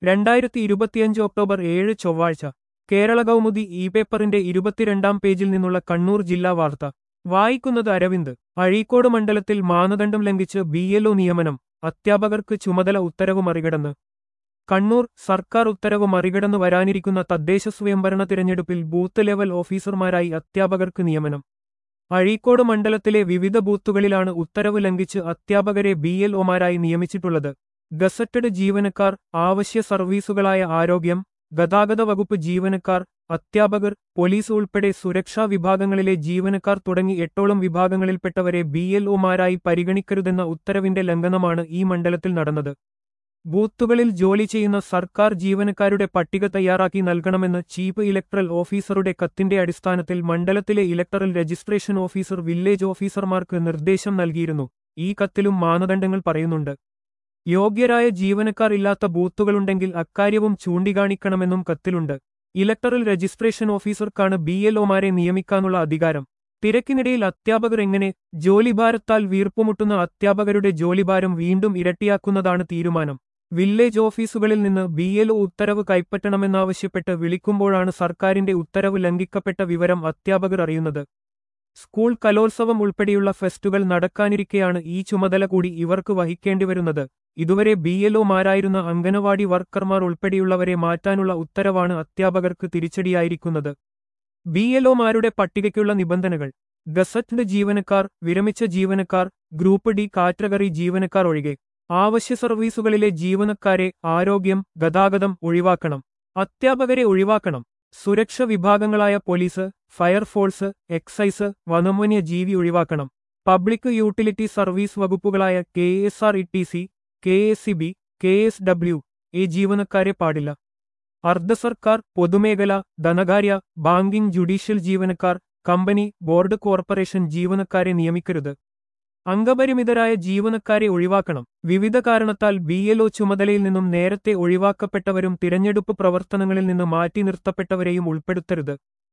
രണ്ടായിരത്തി ഇരുപത്തിയഞ്ച് ഒക്ടോബർ ഏഴ് ചൊവ്വാഴ്ച കേരള കൗമുദി ഇ പേപ്പറിന്റെ ഇരുപത്തിരണ്ടാം പേജിൽ നിന്നുള്ള കണ്ണൂർ ജില്ലാ വാർത്ത വായിക്കുന്നത് അരവിന്ദ് അഴീക്കോട് മണ്ഡലത്തിൽ മാനദണ്ഡം ലംഘിച്ച് ബി എൽഒ നിയമനം അധ്യാപകർക്ക് ചുമതല ഉത്തരവ് മറികടന്ന് കണ്ണൂർ സർക്കാർ ഉത്തരവ് മറികടന്നു വരാനിരിക്കുന്ന തദ്ദേശ സ്വയംഭരണ തിരഞ്ഞെടുപ്പിൽ ബൂത്ത് ലെവൽ ഓഫീസർമാരായി അധ്യാപകർക്ക് നിയമനം അഴീക്കോട് മണ്ഡലത്തിലെ വിവിധ ബൂത്തുകളിലാണ് ഉത്തരവ് ലംഘിച്ച് അധ്യാപകരെ ബി എൽ ഒമാരായി നിയമിച്ചിട്ടുള്ളത് ഗസറ്റഡ് ജീവനക്കാർ ആവശ്യ സർവീസുകളായ ആരോഗ്യം ഗതാഗത വകുപ്പ് ജീവനക്കാർ അധ്യാപകർ പോലീസ് ഉൾപ്പെടെ സുരക്ഷാ വിഭാഗങ്ങളിലെ ജീവനക്കാർ തുടങ്ങി എട്ടോളം വിഭാഗങ്ങളിൽപ്പെട്ടവരെ ബി എൽ ഒമാരായി പരിഗണിക്കരുതെന്ന ഉത്തരവിന്റെ ലംഘനമാണ് ഈ മണ്ഡലത്തിൽ നടന്നത് ബൂത്തുകളിൽ ജോലി ചെയ്യുന്ന സർക്കാർ ജീവനക്കാരുടെ പട്ടിക തയ്യാറാക്കി നൽകണമെന്ന് ചീഫ് ഇലക്ടറൽ ഓഫീസറുടെ കത്തിന്റെ അടിസ്ഥാനത്തിൽ മണ്ഡലത്തിലെ ഇലക്ടറൽ രജിസ്ട്രേഷൻ ഓഫീസർ വില്ലേജ് ഓഫീസർമാർക്ക് നിർദ്ദേശം നൽകിയിരുന്നു ഈ കത്തിലും മാനദണ്ഡങ്ങൾ പറയുന്നുണ്ട് യോഗ്യരായ ജീവനക്കാർ ഇല്ലാത്ത ബൂത്തുകളുണ്ടെങ്കിൽ അക്കാര്യവും ചൂണ്ടിക്കാണിക്കണമെന്നും കത്തിലുണ്ട് ഇലക്ടറൽ രജിസ്ട്രേഷൻ ഓഫീസർക്കാണ് ബി എൽ ഒമാരെ നിയമിക്കാനുള്ള അധികാരം തിരക്കിനിടയിൽ അധ്യാപകർ എങ്ങനെ ജോലിഭാരത്താൽ വീർപ്പുമുട്ടുന്ന അധ്യാപകരുടെ ജോലിഭാരം വീണ്ടും ഇരട്ടിയാക്കുന്നതാണ് തീരുമാനം വില്ലേജ് ഓഫീസുകളിൽ നിന്ന് ബി എൽ ഒ ഉത്തരവ് കൈപ്പറ്റണമെന്നാവശ്യപ്പെട്ട് വിളിക്കുമ്പോഴാണ് സർക്കാരിന്റെ ഉത്തരവ് ലംഘിക്കപ്പെട്ട വിവരം അധ്യാപകർ അറിയുന്നത് സ്കൂൾ കലോത്സവം ഉൾപ്പെടെയുള്ള ഫെസ്റ്റുകൾ നടക്കാനിരിക്കെയാണ് ഈ ചുമതല കൂടി ഇവർക്ക് വഹിക്കേണ്ടിവരുന്നത് ഇതുവരെ ബി എൽ ഒമാരായിരുന്ന അംഗനവാടി വർക്കർമാർ ഉൾപ്പെടെയുള്ളവരെ മാറ്റാനുള്ള ഉത്തരവാണ് അധ്യാപകർക്ക് തിരിച്ചടിയായിരിക്കുന്നത് ബി എൽ ഒമാരുടെ പട്ടികയ്ക്കുള്ള നിബന്ധനകൾ ഗസറ്റ് ജീവനക്കാർ വിരമിച്ച ജീവനക്കാർ ഗ്രൂപ്പ് ഡി കാറ്റഗറി ജീവനക്കാർ ഒഴികെ ആവശ്യ സർവീസുകളിലെ ജീവനക്കാരെ ആരോഗ്യം ഗതാഗതം ഒഴിവാക്കണം അധ്യാപകരെ ഒഴിവാക്കണം സുരക്ഷ വിഭാഗങ്ങളായ പോലീസ് ഫയർഫോഴ്സ് എക്സൈസ് വനംവന്യ ജീവി ഒഴിവാക്കണം പബ്ലിക് യൂട്ടിലിറ്റി സർവീസ് വകുപ്പുകളായ K S R E T C K S C B K S W ഈ ജീവനക്കാരെ പാടില്ല അർദ്ധ സർക്കാർ പൊതുമേഖല ധനകാര്യ ബാങ്കിംഗ് ജുഡീഷ്യൽ ജീവനക്കാർ കമ്പനി ബോർഡ് കോർപ്പറേഷൻ ജീവനക്കാരെ നിയമിക്കരുത് അംഗപരിമിതരായ ജീവനക്കാരെ ഒഴിവാക്കണം വിവിധ കാരണത്താൽ ബി എൽ ഒ ചുമതലയിൽ നിന്നും നേരത്തെ ഒഴിവാക്കപ്പെട്ടവരും തിരഞ്ഞെടുപ്പ് പ്രവർത്തനങ്ങളിൽ നിന്ന് മാറ്റി നിർത്തപ്പെട്ടവരെയും ഉൾപ്പെടുത്തരുത്